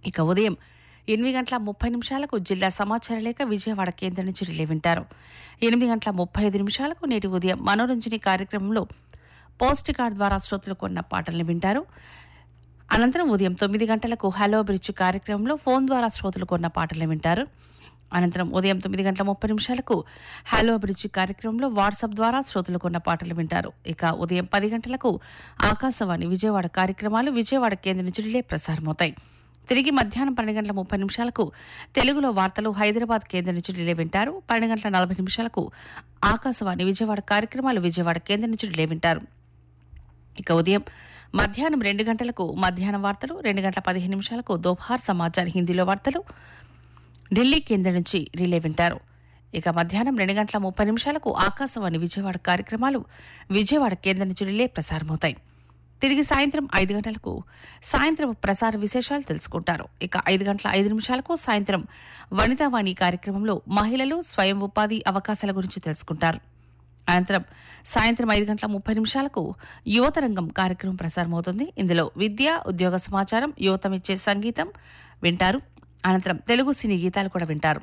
ఇక ఉదయం ఎనిమిది గంటల ముప్పై నిమిషాలకు జిల్లా సమాచార లేఖ విజయవాడ కేంద్రం నుంచి రిలే వింటారు ఎనిమిది గంటల ముప్పై ఐదు నిమిషాలకు నేటి ఉదయం మనోరంజని కార్యక్రమంలో పోస్ట్ కార్డ్ ద్వారా శ్రోతలు కొన్న పాటల్ని వింటారు అనంతరం ఉదయం తొమ్మిది గంటలకు హలో బ్రిడ్జ్ కార్యక్రమంలో ఫోన్ ద్వారా శ్రోతలు కొన్న పాటలు వింటారు అనంతరం ఉదయం తొమ్మిది గంటల ముప్పై నిమిషాలకు హలో బ్రిడ్జ్ కార్యక్రమంలో వాట్సాప్ ద్వారా శ్రోతలు కొన్న పాటలు వింటారు ఇక ఉదయం పది గంటలకు ఆకాశవాణి విజయవాడ కార్యక్రమాలు విజయవాడ కేంద్రం నుంచి రిలే ప్రసారమవుతాయి తిరిగి మధ్యాహ్నం పన్నెండు గంటల ముప్పై నిమిషాలకు తెలుగులో వార్తలు హైదరాబాద్ కేంద్రం నుంచి రిలే వింటారు పన్నెండు గంటల నలభై నిమిషాలకు ఆకాశవాణి విజయవాడ కార్యక్రమాలు విజయవాడ కేంద్రం నుంచి రిలే వింటారు ఇక ఉదయం మధ్యాహ్నం రెండు గంటలకు మధ్యాహ్నం వార్తలు రెండు గంటల పదిహేను నిమిషాలకు దోహార్ సమాచార్ హిందీలో వార్తలు ఢిల్లీ కేంద్రం నుంచి రిలే వింటారు ఇక మధ్యాహ్నం రెండు గంటల ముప్పై నిమిషాలకు ఆకాశవాణి విజయవాడ కార్యక్రమాలు విజయవాడ కేంద్రం నుంచి రిలే ప్రసారమవుతాయి తిరిగి సాయంత్రం ఐదు గంటలకు సాయంత్రం ప్రసార విశేషాలు తెలుసుకుంటారు ఇక ఐదు గంటల ఐదు నిమిషాలకు సాయంత్రం వనితావాణి కార్యక్రమంలో మహిళలు స్వయం ఉపాధి అవకాశాల గురించి తెలుసుకుంటారు అనంతరం సాయంత్రం ఐదు గంటల ముప్పై నిమిషాలకు యువతరంగం కార్యక్రమం ప్రసారమవుతుంది ఇందులో విద్య ఉద్యోగ సమాచారం యువతమిచ్చే సంగీతం వింటారు అనంతరం తెలుగు సినీ గీతాలు కూడా వింటారు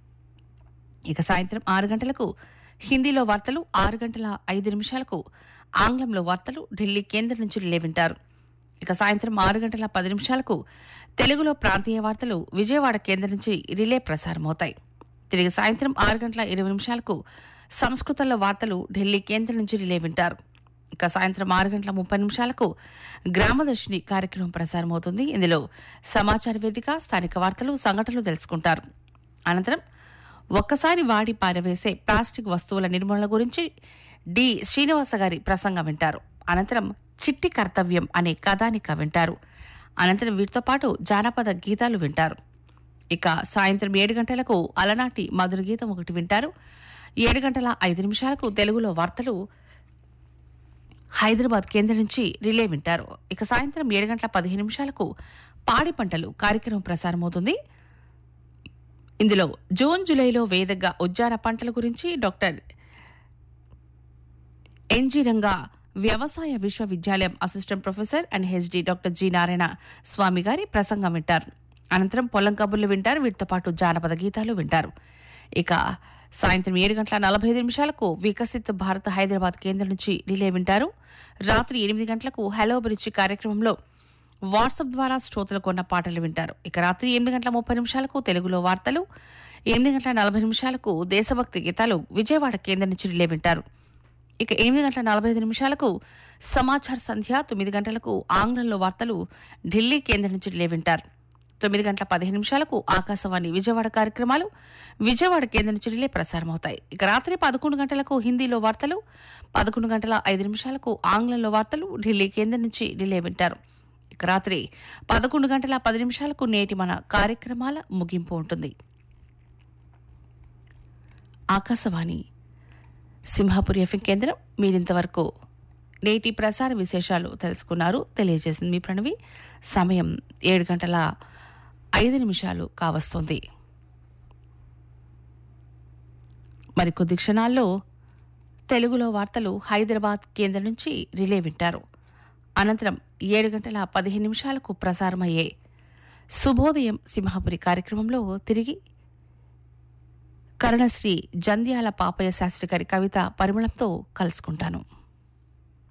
ఇక సాయంత్రం ఆరు గంటలకు హిందీలో వార్తలు ఆరు గంటల ఐదు నిమిషాలకు ఆంగ్లంలో వార్తలు ఢిల్లీ కేంద్రం నుంచి రిలే వింటారు ఇక సాయంత్రం ఆరు గంటల పది నిమిషాలకు తెలుగులో ప్రాంతీయ వార్తలు విజయవాడ కేంద్రం నుంచి రిలే ప్రసారమవుతాయి తిరిగి సాయంత్రం ఆరు గంటల ఇరవై నిమిషాలకు సంస్కృతంలో వార్తలు ఢిల్లీ కేంద్రం నుంచి రిలే వింటారు ఇక సాయంత్రం ఆరు గంటల ముప్పై నిమిషాలకు గ్రామదర్శిని కార్యక్రమం ప్రసారమవుతుంది ఇందులో సమాచార వేదిక స్థానిక వార్తలు సంఘటనలు తెలుసుకుంటారు అనంతరం ఒక్కసారి వాడి పారవేసే ప్లాస్టిక్ వస్తువుల నిర్మూలన గురించి డి శ్రీనివాస గారి ప్రసంగం వింటారు అనంతరం చిట్టి కర్తవ్యం అనే కథానిక వింటారు అనంతరం వీటితో పాటు జానపద గీతాలు వింటారు ఇక సాయంత్రం ఏడు గంటలకు అలనాటి మధుర గీతం ఒకటి వింటారు ఏడు గంటల ఐదు నిమిషాలకు తెలుగులో వార్తలు హైదరాబాద్ కేంద్రం నుంచి రిలే వింటారు ఇక సాయంత్రం ఏడు గంటల పదిహేను నిమిషాలకు పాడి పంటలు కార్యక్రమం ప్రసారమవుతుంది ఇందులో జూన్ జూలైలో వేదగ్గా ఉద్యాన పంటల గురించి డాక్టర్ ఎన్జి రంగా వ్యవసాయ విశ్వవిద్యాలయం assistant professor and H D doctor G Narayana Swamy గారి ప్రసంగం వింటారు అనంతరం పొలం కబుర్లు వింటారు వీటితో పాటు జానపద గీతాలు వింటారు ఇక సాయంత్రం ఏడు గంటల నలభై ఐదు నిమిషాలకు వికసిత్ భారత్ హైదరాబాద్ కేంద్రం నుంచి రిలే వింటారు రాత్రి ఎనిమిది గంటలకు హలో బ్రిడ్జి కార్యక్రమంలో వాట్సాప్ ద్వారా శ్రోతలు కొన్న పాటలు వింటారు ఇక రాత్రి ఎనిమిది గంటల ముప్పై నిమిషాలకు తెలుగులో వార్తలు ఎనిమిది గంటల నలభై నిమిషాలకు దేశభక్తి గీతాలు విజయవాడ కేంద్రం నుంచి రిలే వింటారు ఇక ఎనిమిది గంటల నలభై ఐదు నిమిషాలకు సమాచార సంధ్య తొమ్మిది గంటలకు ఆంగ్లంలో వార్తలు ఢిల్లీ కేంద్రం నుంచి రిలే వింటారు తొమ్మిది గంటల పదిహేను నిమిషాలకు ఆకాశవాణి విజయవాడ కార్యక్రమాలు విజయవాడ కేంద్రం నుంచి రిలే ప్రసారమవుతాయి ఇక రాత్రి పదకొండు గంటలకు హిందీలో వార్తలు పదకొండు గంటల ఐదు నిమిషాలకు ఆంగ్లంలో వార్తలు ఢిల్లీ కేంద్రం నుంచి రిలే వింటారు ఇక రాత్రి పదకొండు గంటల పది నిమిషాలకు నేటి మన కార్యక్రమాల ముగింపు ఉంటుంది ఆకాశవాణి సింహాపురి ఎఫ్ఎం కేంద్రం మీరింతవరకు నేటి ప్రసార విశేషాలు తెలుసుకున్నారు తెలియజేసింది మీ ప్రణవి సమయం ఏడు గంటల ఐదు నిమిషాలు కావస్తుంది మరికొద్ది క్షణాల్లో తెలుగులో వార్తలు హైదరాబాద్ కేంద్రం నుంచి రిలే వింటారు అనంతరం ఏడు గంటల పదిహేను నిమిషాలకు ప్రసారమయ్యే శుభోదయం సింహాపురి కార్యక్రమంలో తిరిగి కరుణశ్రీ జంధ్యాల పాపయ్య శాస్త్రి గారి కవిత పరిమళంతో కలుసుకుంటాను